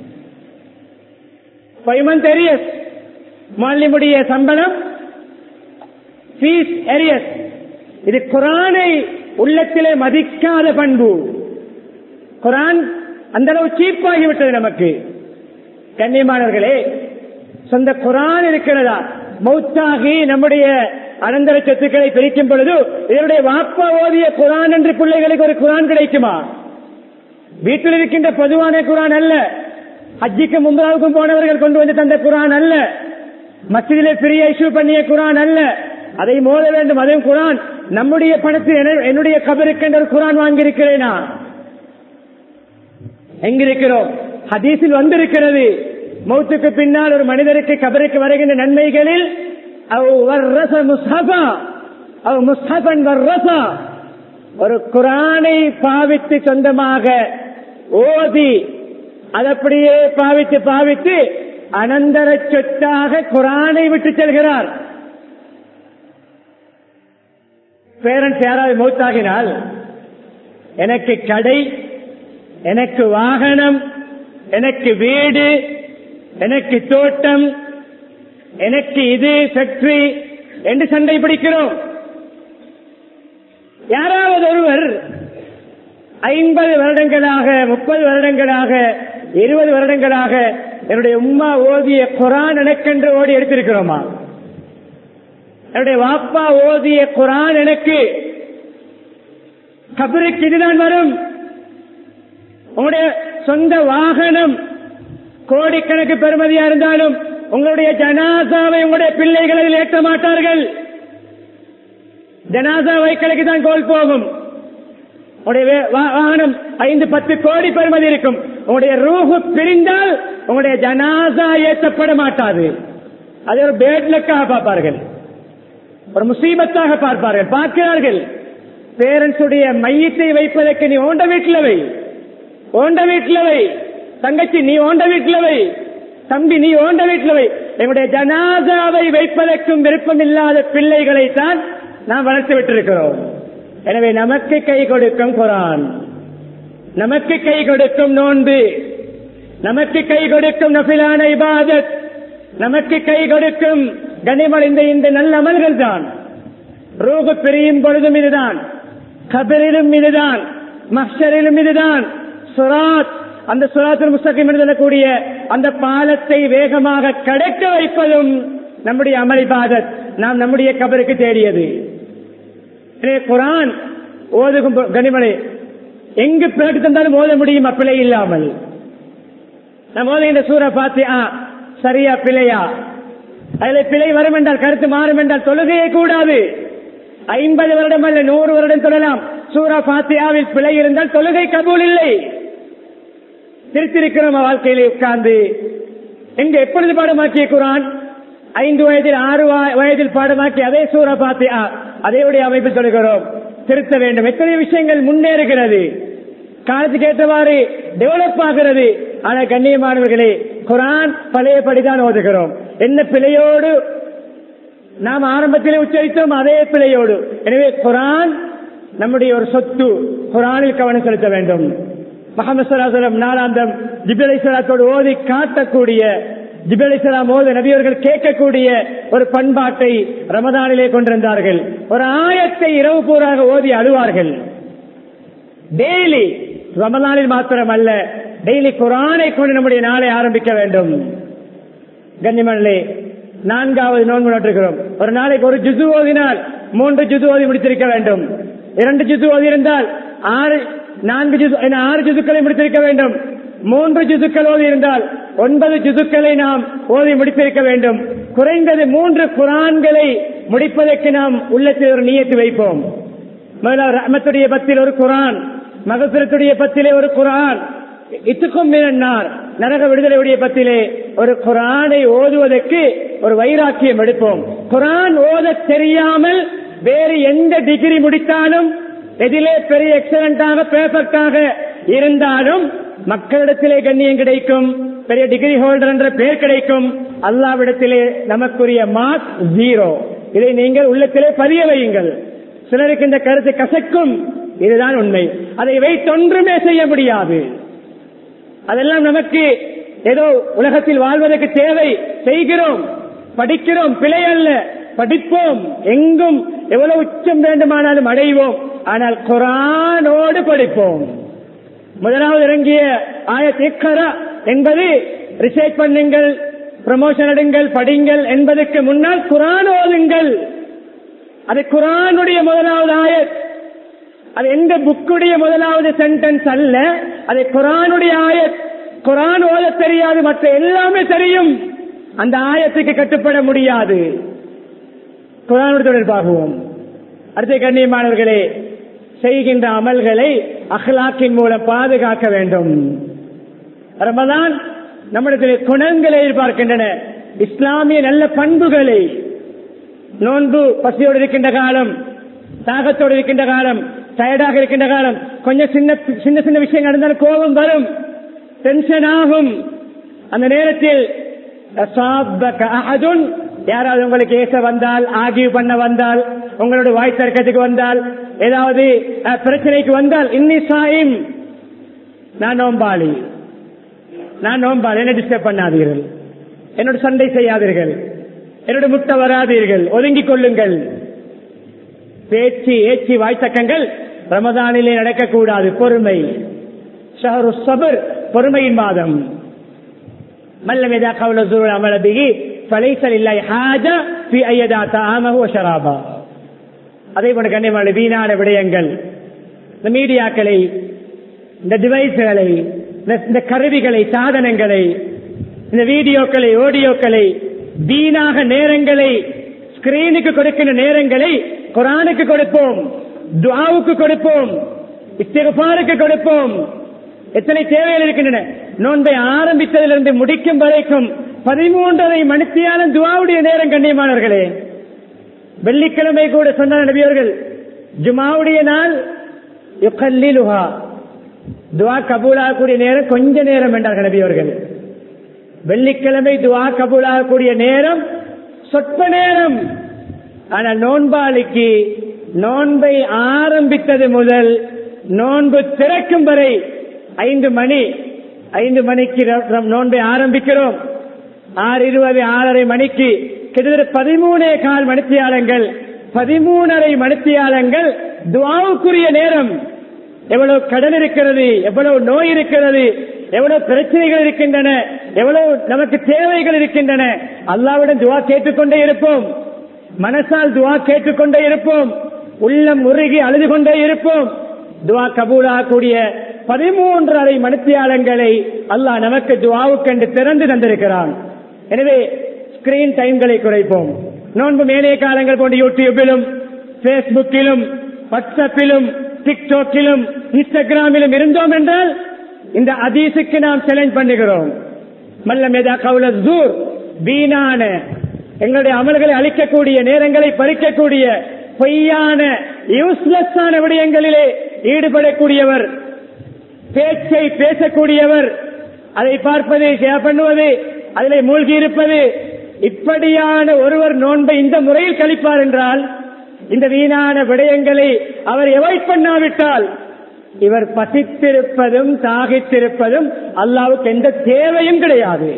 five month arrears மாலிமுடைய சம்பளம் ஃபீஸ் அரியஸ் இது குரானை உள்ளத்திலே மதிக்காத பண்பு குரான் அந்த அளவு சீப்பாகிவிட்டது நமக்கு கண்ணியமானவர்களே சொந்த குரான் இருக்கிறதா மௌத்தாகி நம்முடைய அனந்தர சொத்துக்களை பிரிக்கும் பொழுது இதனுடைய வாப்பா ஓதிய குரான் என்று பிள்ளைகளுக்கு ஒரு குரான் கிடைக்குமா வீட்டில் இருக்கின்ற பொதுவான குரான் அல்ல ஹஜ்ஜிக்கும் மும்பராவுக்கும் போனவர்கள் கொண்டு வந்து தந்த குரான் அல்ல மசிதிலே பெரிய இஷ்யூ பண்ணிய குரான் அல்ல அதை மோத வேண்டும் அதுவும் குரான் நம்முடைய பணத்தில் என்னுடைய கபருக்கு ஒரு குரான் வாங்கியிருக்கிறேனா எங்கிருக்கிறோம் ஹதீஸில் வந்திருக்கிறது மௌத்துக்கு பின்னால் ஒரு மனிதருக்கு கபருக்கு வருகின்ற நன்மைகளில் ஒரு குரானை பாவித்து சொந்தமாக ஓதி அதப்படியே பாவித்து பாவித்து அனந்தர சொத்தாக குரானை விட்டு செல்கிறார் பேரண்ட்ஸ் யாராவது மௌத்தாகினால் எனக்கு கடை எனக்கு வாகனம் எனக்கு வீடு எனக்கு தோட்டம் எனக்கு இது ஃபேக்டரி என்று சண்டை பிடிக்கிறோம் யாராவது ஒருவர் ஐம்பது வருடங்களாக முப்பது வருடங்களாக இருபது வருடங்களாக என்னுடைய உம்மா ஓதிய குரான் எனக்கென்று ஓடி எடுத்திருக்கிறோமா என்னுடைய வாப்பா ஓதிய குரான் எனக்கு கபருக்கு இதுதான் வரும் உங்களுடைய சொந்த வாகனம் கோடிக்கணக்கு பெருமதியா இருந்தாலும் உங்களுடைய ஜனாசாவை உங்களுடைய பிள்ளைகள் அதில் ஏற்ற மாட்டார்கள் ஜனாசா வைக்கலுக்கு தான் கோல் போகும் உங்களுடைய வே- வா- வாகனம் ஐந்து பத்து கோடி பெறுமதி இருக்கும் உங்களுடைய ரூஹு பிரிந்தால் உங்களுடைய ஜனாசா ஏற்றப்பட மாட்டாது அதை ஒரு பேட்லக்காக பார்ப்பார்கள் ஒரு முசீபத்தாக பார்ப்பார்கள் பார்க்கிறார்கள் பேரண்ட்ஸ் உடைய மையத்தை வைப்பதற்கு நீ ஓண்ட வீட்டில் வை ஓண்ட வீட்டில் வை தங்கச்சி நீ ஓண்ட வீட்டில் வை தம்பி நீ ஓண்ட வீட்டில் வை எங்களுடைய ஜனாதாவை வைப்பதற்கும் விருப்பமில்லாத பிள்ளைகளை தான் நாம் வளர்த்து விட்டிருக்கிறோம் எனவே நமக்கு கை கொடுக்கும் குரான் நமக்கு கை கொடுக்கும் நோன்பு நமக்கு கை கொடுக்கும் நபிலான இபாதத் நமக்கு கை கொடுக்கும் கனிமடைந்த இந்த நல்ல அமல்கள் தான் ரூகு பிரியும் பொழுதும் இதுதான் கபரிலும் இதுதான் மஹ்ஷரிலும் இதுதான் சுராத் அந்த சுராத்தில் முஸ்தகிம் என்று சொல்லக்கூடிய அந்த பாலத்தை வேகமாக கடக்க வைப்பதும் நம்முடைய அமளிபாதத் நாம் நம்முடைய கபருக்கு தேடியது எனவே குரான் ஓதுகும் பொ- கனிமலை எங்கு பிறகு தந்தாலும் ஓத முடியும் அப்பிழை இல்லாமல் நம்ம ஓதுகின்ற சூற பார்த்து ஆ சரியா பிழையா அதுல பிழை வரும் என்றால் கருத்து மாறும் என்றால் தொழுகையே கூடாது ஐம்பது வருடம் அல்ல நூறு வருடம் தொழலாம் சூரா பாத்தியாவில் பிழை இருந்தால் தொழுகை கபூல் இல்லை திருத்திருக்கிறோம் வாழ்க்கையிலே உட்கார்ந்து எங்க எப்பொழுது பாடமாக்கிய குரான் ஐந்து வயதில் ஆறு வய- வயதில் பாடமாக்கி அதே சூரா பாத்தியா அதேவுடைய அமைப்பில் சொல்கிறோம் திருத்த வேண்டும் எத்தனை விஷயங்கள் முன்னேறுகிறது காலத்துக்கு ஏற்றவாறு டெவலப் ஆகிறது ஆனா கண்ணியமானவர்களே குரான் பழையபடிதான் ஓதுகிறோம் என்ன பிழையோடு நாம் ஆரம்பத்திலே உச்சரித்தோம் அதே பிழையோடு எனவே குரான் நம்முடைய ஒரு சொத்து குரானில் கவனம் செலுத்த வேண்டும் முகமது சலாசலம் நாளாந்தம் ஜிபலை சலாத்தோடு ஓதி காட்டக்கூடிய ஜிபலை சலாம் ஓது நபியவர்கள் கேட்கக்கூடிய ஒரு பண்பாட்டை ரமதானிலே கொண்டிருந்தார்கள் ஒரு ஆயத்தை இரவு பூராக ஓதி அழுவார்கள் டெய்லி ரமலானில் மாத்திரம் அல்ல டெய்லி குரானை கொண்டு நம்முடைய நாளை ஆரம்பிக்க வேண்டும் கன்னிமணலே நான்காவது நோன்பு நோட்டிருக்கிறோம் ஒரு நாளைக்கு ஒரு ஜுசு ஓதினால் மூன்று ஜுசு ஓதி முடித்திருக்க வேண்டும் இரண்டு ஜுசு ஓதி இருந்தால் ஆறு நான்கு ஜுசு என ஆறு ஜுசுக்களை முடித்திருக்க வேண்டும் மூன்று ஜுசுக்கள் ஓதி இருந்தால் ஒன்பது ஜுசுக்களை நாம் ஓதி முடித்திருக்க வேண்டும் குறைந்தது மூன்று குரான்களை முடிப்பதற்கு நாம் உள்ளத்தில் ஒரு நியத்து வைப்போம் முதல்ல ரஹ்மத்துடைய பத்தில் ஒரு குரான் மகசுரத்துடைய பத்திலே ஒரு குரான் இத்துக்கும் மினன்னார் நரக விடுதலையுடைய பத்திலே ஒரு குரானை ஓதுவதற்கு ஒரு வைராக்கியம் எடுப்போம் குரான் ஓத தெரியாமல் வேறு எந்த டிகிரி முடித்தாலும் எதிலே பெரிய எக்ஸலண்டாக பெர்ஃபெக்டாக இருந்தாலும் மக்களிடத்திலே கண்ணியம் கிடைக்கும் பெரிய டிகிரி ஹோல்டர் என்ற பெயர் கிடைக்கும் அல்லாவிடத்திலே நமக்குரிய மார்க் ஜீரோ இதை நீங்கள் உள்ளத்திலே பதிய வையுங்கள் சிலருக்கு இந்த கருத்து கசக்கும் இதுதான் உண்மை அதை வைத்தொன்றுமே செய்ய முடியாது அதெல்லாம் நமக்கு ஏதோ உலகத்தில் வாழ்வதற்கு தேவை செய்கிறோம் படிக்கிறோம் பிழை அல்ல படிப்போம் எங்கும் எவ்வளவு உச்சம் வேண்டுமானாலும் அடைவோம் ஆனால் குரானோடு படிப்போம் முதலாவது இறங்கிய ஆயத் இக்கரா என்பது ரிசர்ச் பண்ணுங்கள் ப்ரமோஷன் எடுங்கள் படிங்கள் என்பதற்கு முன்னால் குரான் ஓதுங்கள் அது குரானுடைய முதலாவது ஆயத் அது எந்த புக்குடைய முதலாவது சென்டென்ஸ் அல்ல அது குரானுடைய ஆயத் குரான் ஓத தெரியாது மற்ற எல்லாமே தெரியும் அந்த ஆயத்துக்கு கட்டுப்பட முடியாது குரானோடு தொடர்பாகுவோம் அடுத்த கண்ணியமானவர்களே செய்கின்ற அமல்களை அஹ்லாக்கின் மூலம் பாதுகாக்க வேண்டும் ரமதான் நம்மிடத்தில் குணங்களை எதிர்பார்க்கின்றன இஸ்லாமிய நல்ல பண்புகளை நோன்பு பசியோடு இருக்கின்ற காலம் தாகத்தோடு இருக்கின்ற காலம் டயர்டாக இருக்கின்ற காலம் கொஞ்சம் சின்ன சின்ன சின்ன விஷயங்கள் நடந்தாலும் கோபம் வரும் டென்ஷன் ஆகும் அந்த நேரத்தில் அசாபக அஹதுன் யாராவது உங்களுக்கு ஏச வந்தால் ஆகிய பண்ண வந்தால் உங்களோட வாய் தர்க்கத்துக்கு வந்தால் ஏதாவது அஹ், பிரச்சனைக்கு வந்தால் இன்னி சாயும் நான் நோம்பாளி நான் நோம்பாளி என்ன டிஸ்டர்ப் பண்ணாதீர்கள் என்னோட சண்டை செய்யாதீர்கள் என்னோட முட்டை வராதீர்கள் ஒதுங்கிக் கொள்ளுங்கள் பேச்சு ஏச்சி வாய்த்தக்கங்கள் ரமதானிலே நடக்கக்கூடாது பொறுமை ஷஹரு சபர் பொறுமையின் மாதம் மல்லம் எதா கவுல சூழல் அமல பிகி ஃபலைசல் இல்லை ஹாஜா பி ஐயதா தாமஹு ஷராபா அதே போல கண்ணியமான வீணான விடயங்கள் இந்த மீடியாக்களை இந்த டிவைஸ்களை இந்த- இந்த கருவிகளை சாதனங்களை இந்த வீடியோக்களை ஆடியோக்களை வீணாக நேரங்களை ஸ்கிரீனுக்கு கொடுக்கின்ற நேரங்களை குரானுக்கு கொடுப்போம் துவாவுக்கு கொடுப்போம் இஸ்திகபாருக்கு கொடுப்போம் எத்தனை தேவைகள் இருக்கின்றன நோன்பை ஆரம்பித்ததிலிருந்து முடிக்கும் வரைக்கும் பதிமூன்றரை மணித்தியான துவாவுடைய நேரம் கண்ணியமானவர்களே வெள்ளிக்கிழமை கூட சொன்ன நபியவர்கள் ஜுமாவுடைய நாள் யுகல்லிலுஹா துவா கபூலாகக்கூடிய நேரம் கொஞ்ச நேரம் என்றார்கள் நபியவர்கள் வெள்ளிக்கிழமை துவா கபூலாகக்கூடிய நேரம் சொற்ப நேரம் ஆனால் நோன்பாளிக்கு நோன்பை ஆரம்பித்தது முதல் நோன்பு திறக்கும் வரை ஐந்து மணி ஐந்து மணிக்கு நோன்பை ஆரம்பிக்கிறோம் ஆறு இருபது ஆறரை மணிக்கு கிட்டத்தட்ட பதிமூணே கால் மணித்தியாலங்கள் பதிமூணரை மணித்தியாலங்கள் துவாவுக்குரிய நேரம் எவ்வளவு கடன் இருக்கிறது எவ்வளவு நோய் இருக்கிறது எவ்வளவு பிரச்சனைகள் இருக்கின்றன எவ்வளவு நமக்கு தேவைகள் இருக்கின்றன அல்லாவிடம் துவா கேட்டுக்கொண்டே இருப்போம் மனசால் துவா கேட்டுக்கொண்டே இருப்போம் உள்ளம் உருகி அழுது கொண்டே இருப்போம் துவா கபூலாகக்கூடிய பதிமூன்றரை மணித்தியாலங்களை அல்லாஹ் நமக்கு துவாவுக்கென்று திறந்து தந்திருக்கிறான் எனவே ஸ்கிரீன் டைம்களை குறைப்போம் நோன்பு மேலே காலங்கள் போன்ற யூடியூபிலும் பேஸ்புக்கிலும் வாட்ஸ்அப்பிலும் டிக்டாக்கிலும் இன்ஸ்டாகிராமிலும் இருந்தோம் என்றால் இந்த அதீசுக்கு நாம் சேலஞ்ச் பண்ணுகிறோம் மல்லமேதா கவுல ஜூர் வீணான எங்களுடைய அமல்களை அளிக்கக்கூடிய நேரங்களை பறிக்கக்கூடிய பொய்யான யூஸ்லெஸ்ஸான விடயங்களிலே ஈடுபடக்கூடியவர் பேச்சை பேசக்கூடியவர் அதை பார்ப்பது ஷேர் பண்ணுவது அதில் மூழ்கி இருப்பது இப்படியான ஒருவர் நோன்பை இந்த முறையில் கழிப்பார் என்றால் இந்த வீணான விடயங்களை அவர் எவாய்ட் பண்ணாவிட்டால் இவர் பசித்திருப்பதும் தாகித்திருப்பதும் அல்லாவுக்கு எந்த தேவையும் கிடையாது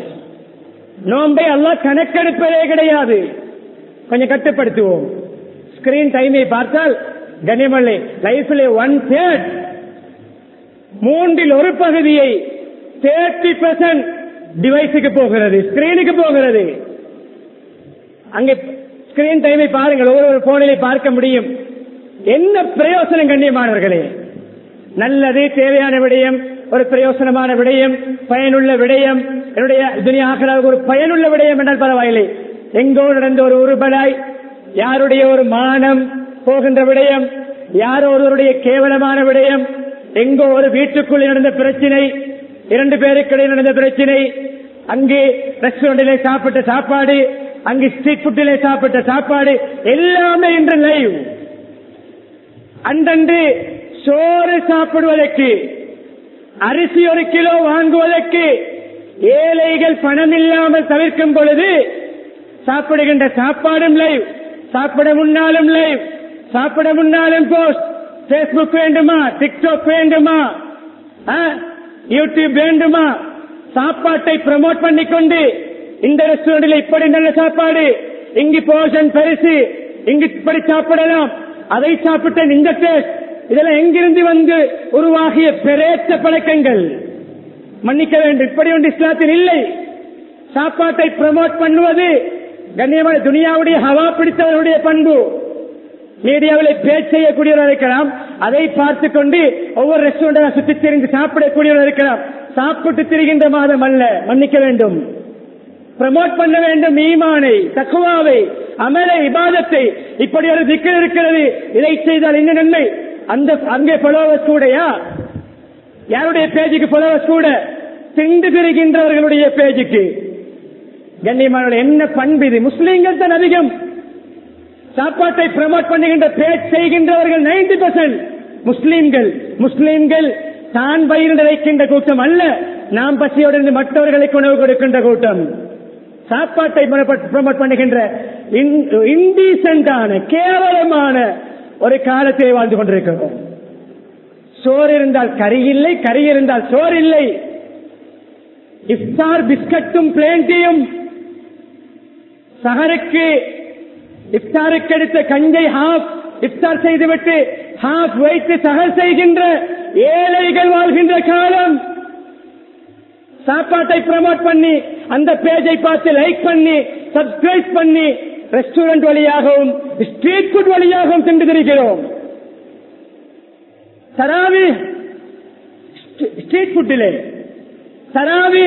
நோன்பை அல்லாஹ் கணக்கெடுப்பதே கிடையாது கொஞ்சம் கட்டுப்படுத்துவோம் ஸ்கிரீன் டைமை பார்த்தால் கனிமல்லை லைஃப்ல ஒன் தேர்ட் மூன்றில் ஒரு பகுதியை தேர்ட்டி பெர்சன்ட் டிவைஸுக்கு போகிறது ஸ்கிரீனுக்கு போகிறது அங்கே ஸ்கிரீன் டைமை பாருங்கள் ஒவ்வொரு போனிலே பார்க்க முடியும் என்ன பிரயோசனம் கண்ணியமானவர்களே நல்லது தேவையான விடயம் ஒரு பிரயோசனமான விடயம் பயனுள்ள விடயம் என்னுடைய துணியாக்கிறாக ஒரு பயனுள்ள விடயம் என்றால் பரவாயில்லை எங்கோ நடந்த ஒரு உருபடாய் யாருடைய ஒரு மானம் போகின்ற விடயம் யாரோ ஒருவருடைய கேவலமான விடயம் எங்கோ ஒரு வீட்டுக்குள்ளே நடந்த பிரச்சனை இரண்டு பேருக்கிடையே நடந்த பிரச்சனை அங்கே ரெஸ்டாரண்டிலே சாப்பிட்ட சாப்பாடு அங்கு ஸ்ட்ரீட் ஃபுட்டிலே சாப்பிட்ட சாப்பாடு எல்லாமே இன்று லைவ் அந்தன்று சோறு சாப்பிடுவதற்கு அரிசி ஒரு கிலோ வாங்குவதற்கு ஏழைகள் பணம் இல்லாமல் தவிர்க்கும் பொழுது சாப்பிடுகின்ற சாப்பாடும் லைவ் சாப்பிட முன்னாலும் லைவ் சாப்பிட முன்னாலும் போஸ்ட் பேஸ்புக் வேண்டுமா டிக்டாக் வேண்டுமா யூடியூப் வேண்டுமா சாப்பாட்டை ப்ரமோட் பண்ணிக்கொண்டு இந்த ரெஸ்டாரண்டில் இப்படி நல்ல சாப்பாடு இங்கு போஷன் பரிசு இங்கு இப்படி சாப்பிடலாம் அதை சாப்பிட்ட இந்த டேஸ்ட் இதெல்லாம் எங்கிருந்து வந்து உருவாகிய பெரேத்த பழக்கங்கள் மன்னிக்க வேண்டும் இப்படி ஒன்று இஸ்லாத்தில் இல்லை சாப்பாட்டை ப்ரமோட் பண்ணுவது கண்ணியமான துனியாவுடைய ஹவா பிடித்தவர்களுடைய பண்பு மீடியாவில் பேச்சு செய்யக்கூடியவர்கள் இருக்கலாம் அதை பார்த்து கொண்டு ஒவ்வொரு ரெஸ்டாரண்ட் சுற்றி திரிந்து சாப்பிடக்கூடியவர்கள் இருக்கலாம் சாப்பிட்டு திரிகின்ற மாதம் அல்ல மன்னிக்க வேண்டும் ப்ரமோட் பண்ண வேண்டும் ஈமானை தக்குவாவை அமலை இபாதத்தை இப்படி ஒரு திக்கல் இருக்கிறது இதை செய்தால் என்ன நன்மை அந்த அங்கே ஃபாலோவர்ஸ் கூடயா யாருடைய பேஜுக்கு ஃபாலோவர்ஸ் கூட திண்டு திரிகின்றவர்களுடைய பேஜுக்கு கண்ணியமானவர்கள் என்ன பண்பு இது முஸ்லீம்கள் தான் அதிகம் சாப்பாட்டை ப்ரமோட் பண்ணுகின்ற பேச் செய்கின்றவர்கள் நைன்டி பர்சன்ட் முஸ்லீம்கள் முஸ்லீம்கள் தான் வயிறு நிறைக்கின்ற கூட்டம் அல்ல நாம் பசியோடு மற்றவர்களுக்கு உணவு கொடுக்கின்ற கூட்டம் சாப்பாட்டை ப்ரமோட் பண்ணுகின்ற இன்டீசென்டான கேவலமான ஒரு காலத்தை வாழ்ந்து கொண்டிருக்கிறோம் சோறு இருந்தால் கறி இல்லை கறி இருந்தால் சோறு இல்லை இஃப்தார் பிஸ்கட்டும் பிளேண்டியும் சஹருக்கு இஃப்தாருக்கு எடுத்த கஞ்சை ஹாஃப் இஃப்தார் செய்துவிட்டு ஹாஃப் வைத்து சகர் செய்கின்ற ஏழைகள் வாழ்கின்ற காலம் சாப்பாட்டை ப்ரமோட் பண்ணி அந்த பேஜை பார்த்து லைக் பண்ணி சப்ஸ்கிரைப் பண்ணி ரெஸ்டாரண்ட் வழியாகவும் ஸ்ட்ரீட் ஃபுட் வழியாகவும் சென்று திரிகிறோம் தராவி ஸ்ட்ரீட் ஃபுட்டிலே தராவி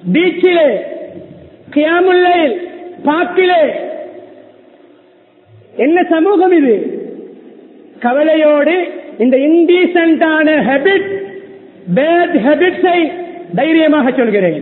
பீச்சிலே கியாமுல்லை பார்க்கிலே என்ன சமூகம் இது கவலையோடு இந்த இன்டீசென்டான ஹேபிட் பேட் ஹேபிட்ஸை தைரியமாக சொல்கிறேன்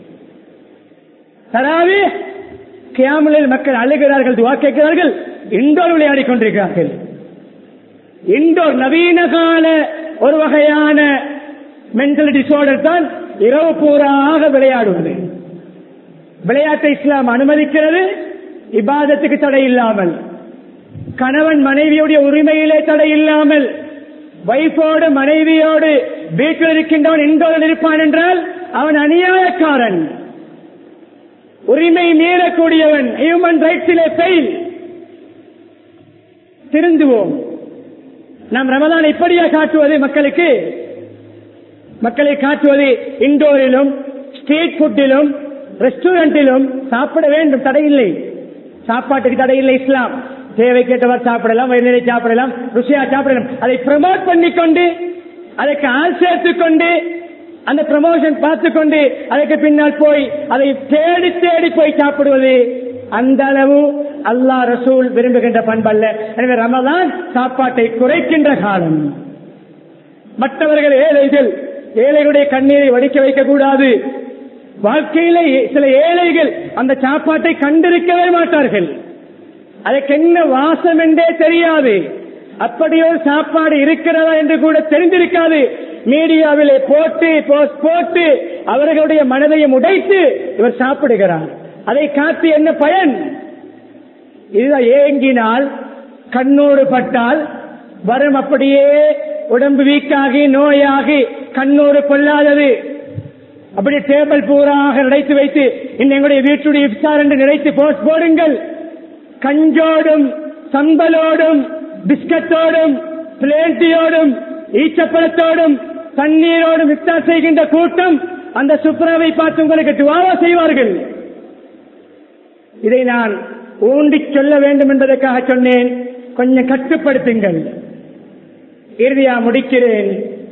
தராவே கியாமலில் மக்கள் அழுகிறார்கள் துவா கேட்கிறார்கள் இண்டோர் விளையாடிக் கொண்டிருக்கிறார்கள் இண்டோர் நவீன கால ஒரு வகையான மென்டல் டிசார்டர் தான் இரவு பூராக விளையாடுவது விளையாட்டை இஸ்லாம் அனுமதிக்கிறது இபாதத்துக்கு தடை இல்லாமல் கணவன் மனைவியுடைய உரிமையிலே தடை இல்லாமல் வைஃபோடு மனைவியோடு வீட்டில் இருக்கின்றவன் இண்டோரில் இருப்பான் என்றால் அவன் அநியாயக்காரன் உரிமை மீறக்கூடியவன் ஹியூமன் ரைட்ஸிலே ஃபெயில் திருந்துவோம் நாம் ரமதான் இப்படியா காட்டுவது மக்களுக்கு மக்களை காட்டுவது இண்டோரிலும் ஸ்ட்ரீட் ஃபுட்டிலும் ரெஸ்டாரண்டிலும் சாப்பிட வேண்டும் தடையில்லை சாப்பாட்டுக்கு தடையில்லை இஸ்லாம் தேவை கேட்டவர் சாப்பிடலாம் வயிறு சாப்பிடலாம் ருசியா சாப்பிடலாம் அதை ப்ரமோட் பண்ணிக்கொண்டு அதற்கு ஆள் சேர்த்துக் கொண்டு அந்த ப்ரமோஷன் பார்த்து கொண்டு அதற்கு பின்னால் போய் அதை தேடி தேடி போய் சாப்பிடுவது அந்த அளவு அல்லாஹ் ரசூல் விரும்புகின்ற பண்பல்ல எனவே ரமதான் சாப்பாட்டை குறைக்கின்ற காலம் மற்றவர்கள் ஏழைகள் ஏழைகளுடைய கண்ணீரை வடிக்க வைக்க கூடாது வாழ்க்கையில சில ஏழைகள் அந்த சாப்பாட்டை கண்டிருக்கவே மாட்டார்கள் அதற்கு என்ன வாசம் என்றே தெரியாது அப்படியோ சாப்பாடு இருக்கிறதா என்று கூட தெரிந்திருக்காது மீடியாவிலே போட்டு போஸ்ட் போட்டு அவர்களுடைய மனதையும் உடைத்து இவர் சாப்பிடுகிறார் அதை காத்து என்ன பயன் இதுதான் ஏங்கினால் கண்ணோடு பட்டால் வரும் அப்படியே உடம்பு வீக்காகி நோயாகி கண்ணோடு கொள்ளாதது அப்படி டேபிள் பூராக நினைத்து வைத்து இன்னும் எங்களுடைய வீட்டுடைய இப்சார் என்று நினைத்து போஸ்ட் போடுங்கள் கஞ்சோடும் சம்பலோடும் பிஸ்கட்டோடும் பிளேண்டியோடும் ஈச்சப்பழத்தோடும் தண்ணீரோடும் இப்தார் செய்கின்ற கூட்டம் அந்த சுப்ராவை பார்த்து உங்களுக்கு துவாரா செய்வார்கள் இதை நான் ஊண்டி சொல்ல வேண்டும் என்பதற்காக சொன்னேன் கொஞ்சம் கட்டுப்படுத்துங்கள் இறுதியா முடிக்கிறேன்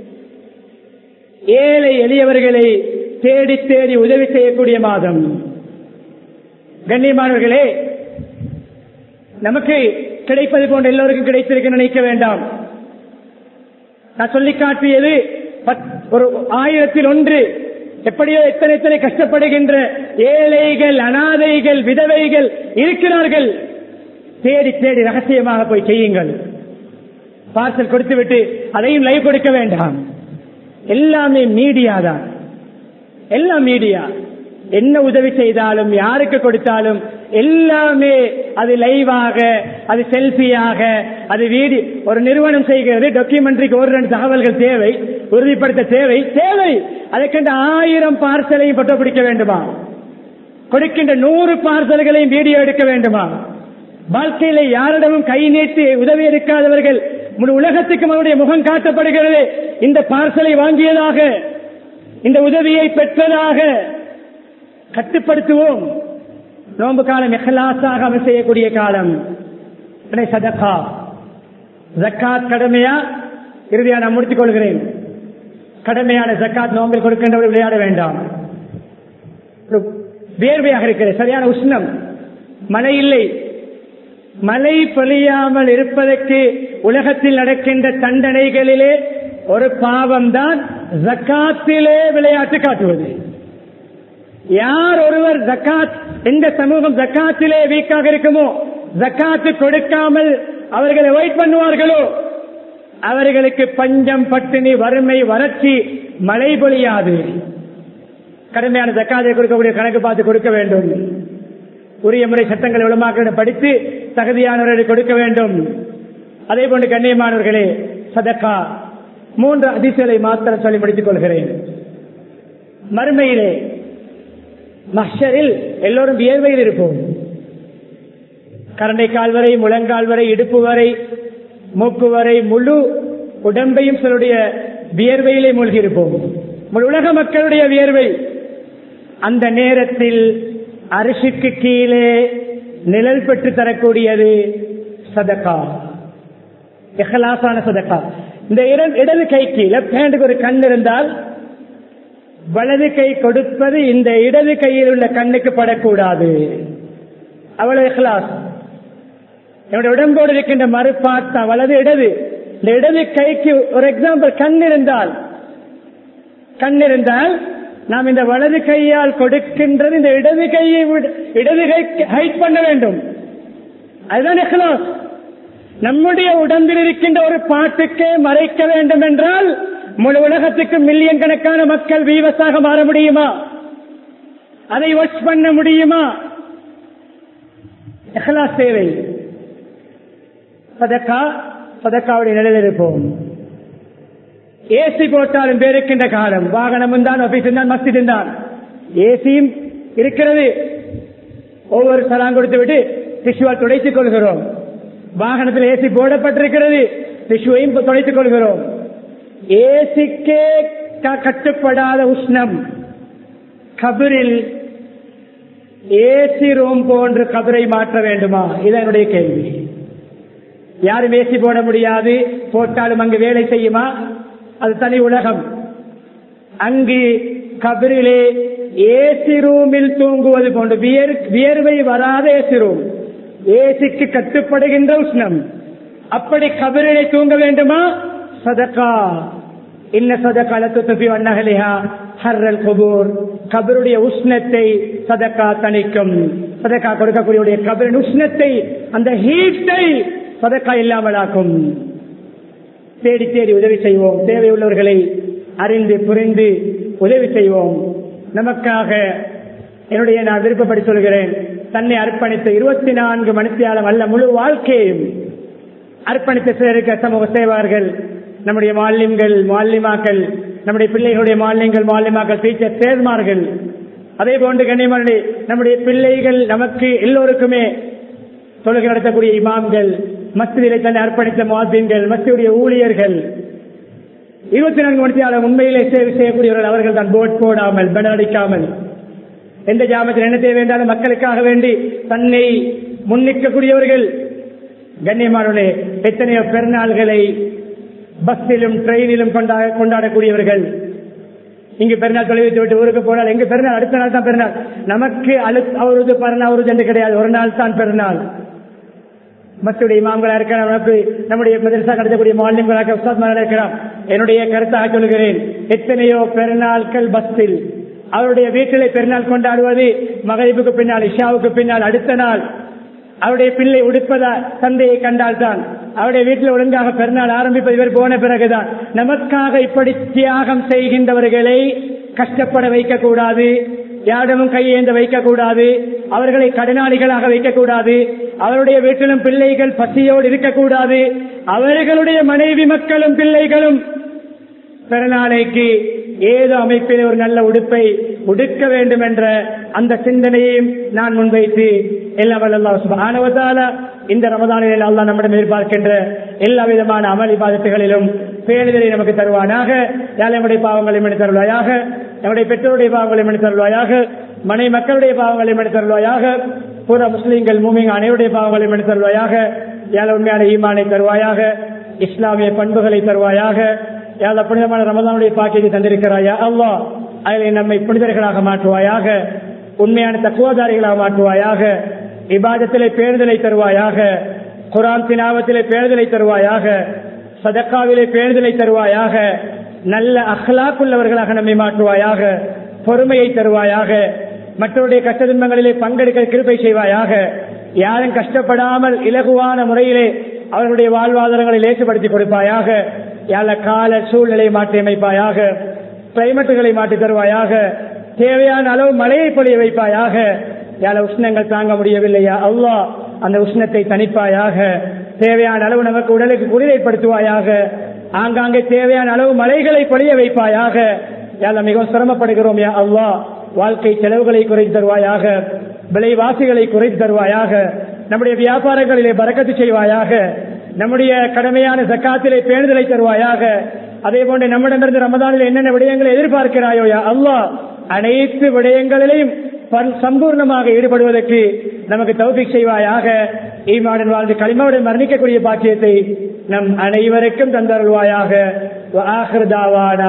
ஏழை எளியவர்களை தேடி தேடி உதவி செய்யக்கூடிய மாதம் கண்ணியமானவர்களே நமக்கு கிடைப்பது போன்ற எல்லோருக்கும் கிடைத்திருக்க நினைக்க வேண்டாம் நான் சொல்லி காட்டியது ஒரு ஆயிரத்தில் ஒன்று எப்படியோ எத்தனை எத்தனை கஷ்டப்படுகின்ற ஏழைகள் அனாதைகள் விதவைகள் இருக்கிறார்கள் தேடி தேடி ரகசியமாக போய் செய்யுங்கள் பார்சல் கொடுத்துவிட்டு அதையும் லைவ் கொடுக்க வேண்டாம் எல்லாமே மீடியா தான் எல்லாம் மீடியா என்ன உதவி செய்தாலும் யாருக்கு கொடுத்தாலும் எல்லாமே அது லைவாக அது செல்ஃபியாக அது வீடியோ ஒரு நிறுவனம் செய்கிறது டாக்குமெண்ட்ரிக்கு ஒரு ரெண்டு தகவல்கள் தேவை உறுதிப்படுத்த தேவை தேவை அதற்கென்று ஆயிரம் பார்சலையும் பட்ட பிடிக்க வேண்டுமா கொடுக்கின்ற நூறு பார்சல்களையும் வீடியோ எடுக்க வேண்டுமா வாழ்க்கையில யாரிடமும் கை நீட்டி உதவி எடுக்காதவர்கள் முழு உலகத்துக்கு அவருடைய முகம் காட்டப்படுகிறது இந்த பார்சலை வாங்கியதாக இந்த உதவியை பெற்றதாக கட்டுப்படுத்துவோம் நோன்பு காலம் எஹலாசாக அமல் செய்யக்கூடிய காலம் சதகா ஜக்காத் கடமையா இறுதியா நான் முடித்துக் கொள்கிறேன் கடமையான ஜக்காத் நோம்பில் கொடுக்கின்றவர் விளையாட வேண்டாம் வேர்வையாக இருக்கிறது சரியான உஷ்ணம் மழை இல்லை மழை பொழியாமல் இருப்பதற்கு உலகத்தில் நடக்கின்ற தண்டனைகளிலே ஒரு பாவம் தான் ஜக்காத்திலே விளையாட்டு காட்டுவது யார் ஒருவர் ஜக்காத் எந்த சமூகம் ஜக்காத்திலே வீக்காக இருக்குமோ ஜக்காத்து கொடுக்காமல் அவர்களை வெயிட் பண்ணுவார்களோ அவர்களுக்கு பஞ்சம் பட்டினி வறுமை வறட்சி மழை பொழியாது கடுமையான ஜக்காத்தை கொடுக்கக்கூடிய கணக்கு பார்த்து கொடுக்க வேண்டும் உரிய முறை சட்டங்களை உளமாக்க படித்து தகுதியானவர்களை கொடுக்க வேண்டும் அதே போன்று கண்ணியமானவர்களே சதக்கா மூன்று அதிசயங்களை மாத்திரம் சொல்லி முடித்துக் கொள்கிறேன் மறுமையிலே மஷரில் எல்லோரும் வியர்வையில் இருப்போம் கரண்டை கால் வரை முழங்கால் வரை இடுப்பு வரை மூக்கு வரை முழு உடம்பையும் சிலருடைய வியர்வையிலே மூழ்கி இருப்போம் முழு உலக மக்களுடைய வியர்வை அந்த நேரத்தில் அரிசிக்கு கீழே நிழல் பெற்று தரக்கூடியது சதக்கா எஹலாசான சதக்கா இந்த இடது கைக்கு லெப்ட் ஹேண்டுக்கு ஒரு கண் இருந்தால் வலது கை கொடுப்பது இந்த இடது கையில் உள்ள கண்ணுக்கு படக்கூடாது அவ்வளவு இஹ்லாஸ் என்னுடைய உடம்போடு இருக்கின்ற மறுபார்த்தா வலது இடது இந்த இடது கைக்கு ஒரு எக்ஸாம்பிள் கண் இருந்தால் கண் இருந்தால் நாம் இந்த வலது கையால் கொடுக்கின்றது இந்த இடது கையை விட- இடது கை ஹைட் பண்ண வேண்டும் அதுதான் இஹ்லாஸ் நம்முடைய உடம்பில் இருக்கின்ற ஒரு பாட்டுக்கே மறைக்க வேண்டும் என்றால் முழு உலகத்துக்கு மில்லியன் கணக்கான மக்கள் வீவஸாக மாற முடியுமா அதை வாட்ச் பண்ண முடியுமா இஹ்லாஸ் தேவை சதக்கா சதக்காவுடைய நிலையில் இருப்போம் ஏசி போட்டாலும் பேருக்கின்ற காலம் வாகனமும் தான் ஆபீஸும் தான் மஸ்திதும் தான் ஏசியும் இருக்கிறது ஒவ்வொரு சலாம் கொடுத்து விட்டு டிஷ்யூவால் துடைத்துக் கொள்கிறோம் வாகனத்தில் ஏசி போடப்பட்டிருக்கிறது டிஷ்யூவையும் துடைத்துக் கொள்கிறோம் ஏசிக்கே க- கட்டுப்படாத உஷ்ணம் கபிரில் ஏசி ரூம் போன்று கபிரை மாற்ற வேண்டுமா இது என்னுடைய கேள்வி யாரும் ஏசி போட முடியாது போட்டாலும் அங்கு வேலை செய்யுமா அது தனி உலகம் அங்கு கபிரிலே ஏசி ரூமில் தூங்குவது போன்று வியர்- வியர்வை வராத ஏசி ரூம் ஏசிக்கு கட்டுப்படுகின்ற உஷ்ணம் அப்படி கபிரிலே தூங்க வேண்டுமா சதக்கா இன்ன சதக்கா லத்துபி வண்ணகலிஹா ஹர்ரல் குபூர் கபருடைய உஷ்ணத்தை சதக்கா தணிக்கும் சதக்கா கொடுக்கக்கூடிய கபரின் உஷ்ணத்தை அந்த ஹீட்டை சதக்கா இல்லாமலாக்கும் தேடி தேடி உதவி செய்வோம் தேவை உள்ளவர்களை அறிந்து புரிந்து உதவி செய்வோம் நமக்காக என்னுடைய நான் விருப்பப்படி சொல்கிறேன் தன்னை அர்ப்பணித்த இருபத்தி நான்கு மணித்தியாலம் அல்ல முழு வாழ்க்கையும் அர்ப்பணித்த சிலருக்கு சமூக சேவார்கள் நம்முடைய மாலிம்கள் மாலிமாக்கள் நம்முடைய பிள்ளைகளுடைய மாலியங்கள் மாலிமாக்கள் டீச்சர் சேர்மார்கள் அதே போன்று கண்ணியமான நம்முடைய பிள்ளைகள் நமக்கு எல்லோருக்குமே தொழுகை நடத்தக்கூடிய இமாம்கள் மஸ்திகளை தன்னை அர்ப்பணித்த மாதின்கள் மஸ்தியுடைய ஊழியர்கள் இருபத்தி நான்கு மணித்தியாளர் உண்மையிலே சேவை செய்யக்கூடியவர்கள் அவர்கள் தான் போட் போடாமல் பெடல் அடிக்காமல் எந்த ஜாமத்தில் என்ன தேவை என்றாலும் மக்களுக்காக வேண்டி தன்னை முன்னிற்கக்கூடியவர்கள் கண்ணியமானவர்களே எத்தனையோ பெருநாள்களை பஸ்ஸிலும் ட்ரெயினிலும் கொண்டாட கொண்டாடக்கூடியவர்கள் இங்கு பெருநாள் தொலைவித்து விட்டு ஊருக்கு போனால் எங்க பெருநாள் அடுத்த நாள் தான் பெருநாள் நமக்கு அழு அவரது பரநாள் அவரது என்று கிடையாது ஒரு நாள் தான் பெருநாள் மத்துடைய இமாம்களா இருக்கலாம் நமக்கு நம்முடைய மதரசா நடத்தக்கூடிய மாநிலங்களாக உஸ்தாத்மாராக இருக்கலாம் என்னுடைய கருத்தாக சொல்கிறேன் எத்தனையோ பெருநாட்கள் பஸ்ஸில் அவருடைய வீட்டிலே பெருநாள் கொண்டாடுவது மகளிப்புக்கு பின்னால் இஷாவுக்கு பின்னால் அடுத்த நாள் அவருடைய பிள்ளை உடுப்பதா தந்தையை கண்டால்தான் அவருடைய வீட்டில் ஒழுங்காக பெருநாள் ஆரம்பிப்பது இவர் போன பிறகுதான் நமக்காக இப்படி தியாகம் செய்கின்றவர்களை கஷ்டப்பட வைக்க கூடாது யாரிடமும் கையேந்த வைக்கக்கூடாது அவர்களை கடனாளிகளாக வைக்கக்கூடாது அவருடைய வீட்டிலும் பிள்ளைகள் பசியோடு இருக்கக்கூடாது அவர்களுடைய மனைவி மக்களும் பிள்ளைகளும் பிறநாளைக்கு ஏதோ அமைப்பில் ஒரு நல்ல உடுப்பை உடுக்க வேண்டும் என்ற அந்த சிந்தனையையும் நான் முன்வைத்து எல்லாம் வல்ல சுபானவத்தால இந்த ரமதானில் அல்லா நம்மிடம் எதிர்பார்க்கின்ற எல்லா விதமான அமளி பாதத்துகளிலும் பேணுதலை நமக்கு தருவானாக யாழ் நம்முடைய பாவங்களை மணி தருவாயாக நம்முடைய பெற்றோருடைய பாவங்களை மணி தருவாயாக மனை மக்களுடைய பாவங்களை மணி தருவாயாக பூரா முஸ்லீம்கள் மூமிங்க அனைவருடைய பாவங்களை மணி தருவாயாக யாழ் உண்மையான ஈமானை தருவாயாக இஸ்லாமிய பண்புகளை தருவாயாக யாழ் புனிதமான ரமதானுடைய பாக்கியத்தை தந்திருக்கிறாயா அல்லா அதில் நம்மை புனிதர்களாக மாற்றுவாயாக உண்மையான தக்குவாதாரிகளாக மாற்றுவாயாக இபாதத்திலே பேணுதலை தருவாயாக குரான் தினாவத்திலே பேணுதலை தருவாயாக சதக்காவிலே பேணுதலை தருவாயாக நல்ல அஹ்லாக்குள்ளவர்களாக நம்மை மாற்றுவாயாக பொறுமையை தருவாயாக மற்றவருடைய கஷ்ட துன்பங்களிலே பங்கெடுக்க கிருப்பை செய்வாயாக யாரும் கஷ்டப்படாமல் இலகுவான முறையிலே அவர்களுடைய வாழ்வாதாரங்களை லேசுபடுத்தி கொடுப்பாயாக யாழ கால சூழ்நிலையை மாற்றி அமைப்பாயாக கிளைமேட்டுகளை மாற்றி தருவாயாக தேவையான அளவு மழையை பொழிய வைப்பாயாக யாழ உஷ்ணங்கள் தாங்க முடியவில்லையா அவ்வா அந்த உஷ்ணத்தை தணிப்பாயாக தேவையான அளவு நமக்கு உடலுக்கு குளிரைப்படுத்துவாயாக ஆங்காங்கே தேவையான அளவு மலைகளை பொழிய வைப்பாயாக யாழ மிகவும் சிரமப்படுகிறோம் யா அவ்வா வாழ்க்கை செலவுகளை குறைத்து தருவாயாக விலைவாசிகளை குறைத்து தருவாயாக நம்முடைய வியாபாரங்களிலே பறக்கத்து செய்வாயாக நம்முடைய கடமையான சக்காத்திலே பேணுதலை தருவாயாக அதே போன்று நம்மிடமிருந்து ரமதானில் என்னென்ன விடயங்களை எதிர்பார்க்கிறாயோ யா அல்லாஹ் அனைத்து விடயங்களிலையும் சம்பூர்ணமாக ஈடுபடுவதற்கு நமக்கு தௌபிக் செய்வாயாக ஈமாடன் வாழ்ந்து களிமாவுடன் மரணிக்கக்கூடிய பாக்கியத்தை நம் அனைவருக்கும் தந்தருள்வாயாக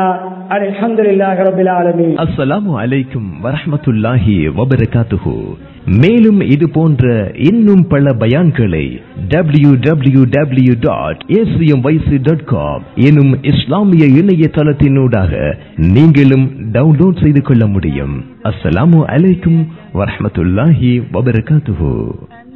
அஸ்ஸலாமு அலைக்கும் வரஹ்மத்துல்லாஹி வபரகாத்துஹு மேலும் இது போன்ற இன்னும் பல பயான்களை W W W dot dot com எனும் இஸ்லாமிய இணையதளத்தினூடாக நீங்களும் டவுன்லோட் செய்து கொள்ள முடியும் அஸ்ஸலாமு அலைக்கும் வரஹ்மத்துல்லாஹி வபரகாத்துஹு